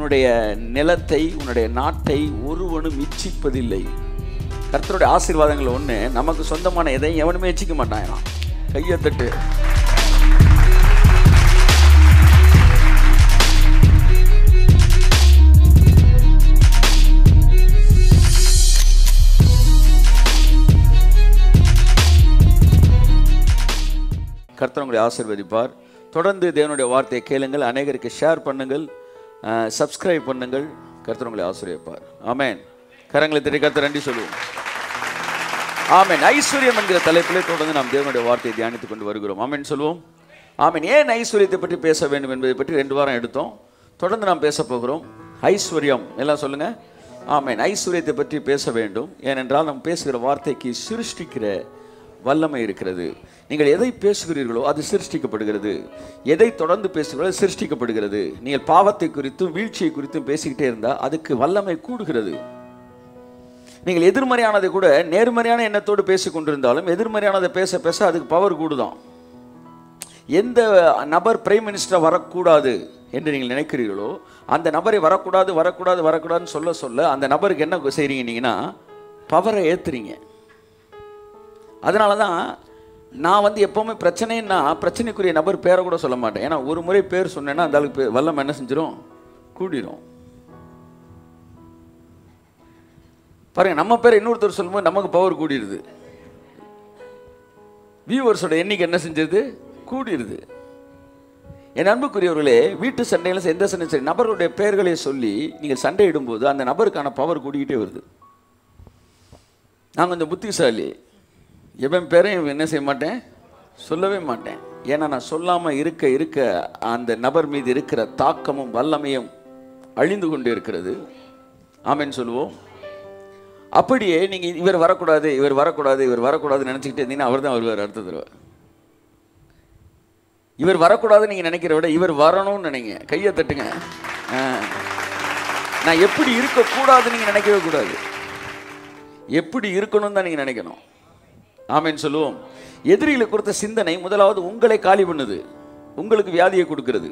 உன்னுடைய நிலத்தை உன்னுடைய நாட்டை ஒருவனும் இச்சிப்பதில்லை கர்த்தருடைய ஆசீர்வாதங்கள் ஒன்று நமக்கு சொந்தமான எதையும் எவனுமே இச்சிக்க மாட்டான் கையை தட்டு கர்த்தர் உங்களை ஆசீர்வதிப்பார் தொடர்ந்து தேவனுடைய வார்த்தையை கேளுங்கள் அநேகருக்கு ஷேர் பண்ணுங்கள் சப்ஸ்கிரைப் பண்ணுங்கள் கர்த்தர் உங்களை ஆசீர்வதிப்பார் ஆமென் கரங்களை திரை கர்த்தர் நன்றி சொல்லுவோம் ஆமென் ஐஸ்வர்யம் என்கிற தலைப்பிலே தொடர்ந்து நாம் தேவனுடைய வார்த்தையை தியானித்துக் கொண்டு வருகிறோம் ஆமென் சொல்லுவோம் ஆமென் ஏன் ஐஸ்வர்யத்தை பற்றி பேச வேண்டும் என்பதை பற்றி ரெண்டு வாரம் எடுத்தோம் தொடர்ந்து நாம் பேச போகிறோம் ஐஸ்வர்யம் எல்லாம் சொல்லுங்க ஆமென் ஐஸ்வர்யத்தை பற்றி பேச வேண்டும் ஏனென்றால் நாம் பேசுகிற வார்த்தைக்கு சிருஷ்டிக்கிற வல்லமை இருக்கிறது நீங்கள் எதை பேசுகிறீர்களோ அது சிருஷ்டிக்கப்படுகிறது எதை தொடர்ந்து பேசுகிறீர்களோ அது சிருஷ்டிக்கப்படுகிறது நீங்கள் பாவத்தை குறித்தும் வீழ்ச்சியை குறித்தும் பேசிக்கிட்டே இருந்தால் அதுக்கு வல்லமை கூடுகிறது நீங்கள் எதிர்மறையானதை கூட நேர்மறையான எண்ணத்தோடு பேசி கொண்டிருந்தாலும் எதிர்மறையானதை பேச பேச அதுக்கு பவர் கூடுதான் எந்த நபர் பிரைம் மினிஸ்டர் வரக்கூடாது என்று நீங்கள் நினைக்கிறீர்களோ அந்த நபரை வரக்கூடாது வரக்கூடாது வரக்கூடாதுன்னு சொல்ல சொல்ல அந்த நபருக்கு என்ன செய்றீங்க நீங்கன்னா பவரை ஏத்துறீங்க அதனால தான் நான் வந்து எப்போவுமே பிரச்சனைன்னா பிரச்சனைக்குரிய நபர் பேரை கூட சொல்ல மாட்டேன் ஏன்னா ஒரு முறை பேர் சொன்னேன்னா அந்த ஆளுக்கு பே- வல்லம் என்ன செஞ்சிடும் கூடிரும் பாருங்க நம்ம பேர் இன்னொருத்தர் சொல்லும்போது நமக்கு பவர் கூடிடுது வியூவர்ஸோட எண்ணிக்கை என்ன செஞ்சது கூடிருது என் அன்புக்குரியவர்களே வீட்டு சண்டையில் எந்த சண்டை சரி நபர்களுடைய பெயர்களை சொல்லி நீங்கள் சண்டை இடும்போது அந்த நபருக்கான பவர் கூடிக்கிட்டே வருது நான் கொஞ்சம் புத்திசாலி எவன் பேரையும் என்ன செய்ய மாட்டேன் சொல்லவே மாட்டேன் ஏன்னா நான் சொல்லாமல் இருக்க இருக்க அந்த நபர் மீது இருக்கிற தாக்கமும் வல்லமையும் அழிந்து கொண்டு இருக்கிறது ஆமென்னு சொல்லுவோம் அப்படியே நீங்கள் இவர் வரக்கூடாது இவர் வரக்கூடாது இவர் வரக்கூடாதுன்னு நினச்சிக்கிட்டே இருந்தீங்கன்னா அவர் தான் வருவார் அடுத்த தடவை இவர் வரக்கூடாதுன்னு நீங்கள் நினைக்கிற விட இவர் வரணும்னு நினைங்க கையை தட்டுங்க ஆ. நான் எப்படி இருக்கக்கூடாதுன்னு நீங்கள் நினைக்கவே கூடாது எப்படி இருக்கணும்னு தான் நீங்கள் நினைக்கணும் ஆமென்னு சொல்லுவோம் எதிரிகளை கொடுத்த சிந்தனை முதலாவது உங்களை காலி பண்ணுது உங்களுக்கு வியாதியை கொடுக்கிறது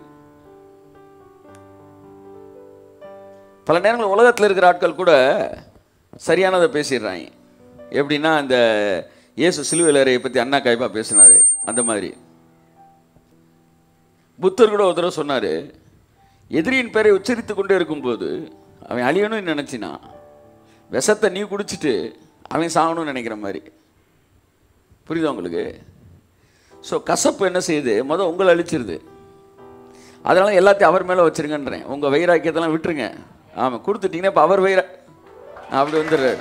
பல நேரங்கள் உலகத்தில் இருக்கிற ஆட்கள் கூட சரியானதை பேசிடுறாங்க எப்படின்னா இந்த இயேசு சிலுவையிலரையை பற்றி அண்ணா காய்பா பேசினாரு அந்த மாதிரி புத்தர் கூட ஒரு தடவை சொன்னார் எதிரியின் பேரை உச்சரித்து கொண்டே இருக்கும்போது அவன் அழியணும்னு நினச்சினா விஷத்தை நீ குடிச்சிட்டு அவன் சாகணும்னு நினைக்கிற மாதிரி புரியுதா உங்களுக்கு ஸோ கசப்பு என்ன செய்யுது முதல் உங்களை அழிச்சிருது அதனால எல்லாத்தையும் அவர் மேலே வச்சிருங்கன்றேன் உங்கள் வைராக்கியத்தெல்லாம் விட்டுருங்க ஆமாம் கொடுத்துட்டீங்கன்னா இப்போ அவர் வைரா அப்படி வந்துடுறாரு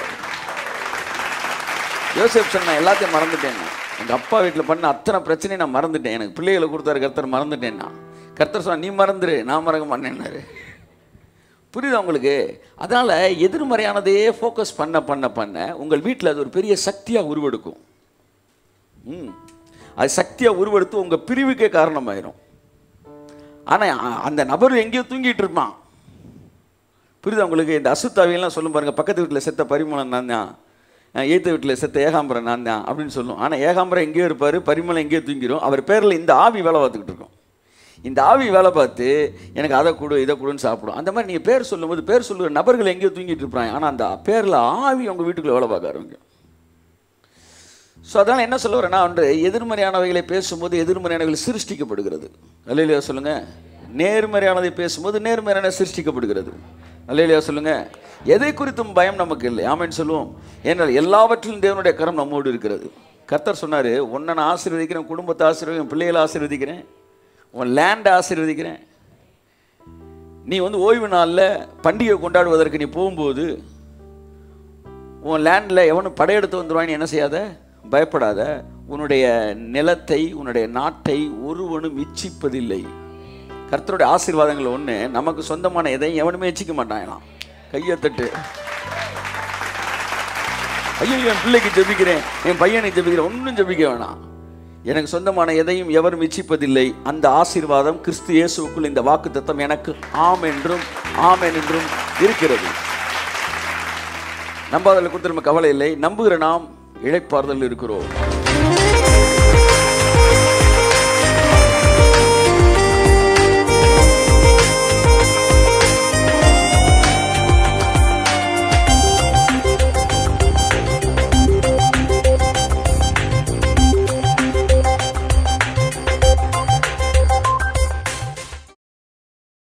யோசேப் சொன்ன எல்லாத்தையும் மறந்துட்டேன் எங்கள் அப்பா வீட்டில் பண்ண அத்தனை பிரச்சனையும் நான் மறந்துட்டேன் எனக்கு பிள்ளைகளை கொடுத்தாரு கர்த்தர் மறந்துட்டேன்னா கர்த்தர் சொன்னா நீ மறந்துரு நான் மறக்க மாட்டேன்னாரு புரியுதா உங்களுக்கு அதனால் எதிர்மறையானதையே ஃபோக்கஸ் பண்ண பண்ண பண்ண உங்கள் வீட்டில் அது ஒரு பெரிய சக்தியாக உருவெடுக்கும் ம் அது சக்தியாக உருவெடுத்து உங்கள் பிரிவுக்கே காரணமாயிரும் ஆனால் அந்த நபர் எங்கேயோ தூங்கிட்டு இருப்பான் புரியுதா உங்களுக்கு இந்த அசுத்தாவியெல்லாம் சொல்லும் பாருங்க பக்கத்து வீட்டில் செத்த பரிமளம் நான் தான் எய்த்த வீட்டில் செத்த ஏகாம்பரம் நான் தான் அப்படின்னு சொல்லும் ஆனால் ஏகாம்பரம் எங்கேயோ இருப்பார் பரிமளம் எங்கேயோ தூங்கிடும் அவர் பேரில் இந்த ஆவி வேலை பார்த்துக்கிட்டு இருக்கும் இந்த ஆவி வேலை பார்த்து எனக்கு அதை கொடு இதை கொடுன்னு சாப்பிடும் அந்த மாதிரி நீங்கள் பேர் சொல்லும்போது பேர் சொல்லுற நபர்கள் எங்கேயோ தூங்கிட்டு இருப்பாங்க ஆனால் அந்த பேரில் ஆவி உங்கள் வீட்டுக்குள்ளே வேலை பார்க்க ஆரம்பிக்கும் ஸோ அதனால் என்ன சொல்ல வரேன்னா ஒன்று எதிர்மறையானவைகளை பேசும்போது எதிர்மறையானவைகள் சிருஷ்டிக்கப்படுகிறது அல்லையா சொல்லுங்க நேர்மறையானதை பேசும்போது நேர்மறையான சிருஷ்டிக்கப்படுகிறது அல்லையா சொல்லுங்க எதை குறித்தும் பயம் நமக்கு இல்லை ஆமென்னு சொல்லுவோம் ஏன்னால் எல்லாவற்றிலும் தேவனுடைய கரம் நம்மோடு இருக்கிறது கர்த்தர் சொன்னார் உன்னை நான் ஆசீர்வதிக்கிறேன் குடும்பத்தை ஆசீர்வதிக்கிறேன் பிள்ளைகளை ஆசீர்வதிக்கிறேன் உன் லேண்டை ஆசீர்வதிக்கிறேன் நீ வந்து ஓய்வு நாளில் பண்டிகை கொண்டாடுவதற்கு நீ போகும்போது உன் லேண்டில் எவனும் படையெடுத்து வந்துடுவான்னு என்ன செய்யாத பயப்படாத உன்னுடைய நிலத்தை உன்னுடைய நாட்டை ஒருவனும் இச்சிப்பதில்லை கர்த்தருடைய ஆசீர்வாதங்கள் ஒன்று நமக்கு சொந்தமான எதையும் எவனுமே இச்சிக்க மாட்டாங்களாம் கையை தட்டு ஐயோ என் பிள்ளைக்கு ஜெபிக்கிறேன் என் பையனுக்கு ஜெபிக்கிறேன் ஒன்றும் ஜெபிக்க வேணாம் எனக்கு சொந்தமான எதையும் எவரும் இச்சிப்பதில்லை அந்த ஆசீர்வாதம் கிறிஸ்து இயேசுவுக்குள் இந்த வாக்கு தத்தம் எனக்கு ஆம் என்றும் ஆமென் என்றும் இருக்கிறது நம்பாதல குறித்து நம்ம கவலை இல்லை நம்புகிற நாம் இழைப்பாறுதல் இருக்கிறோம்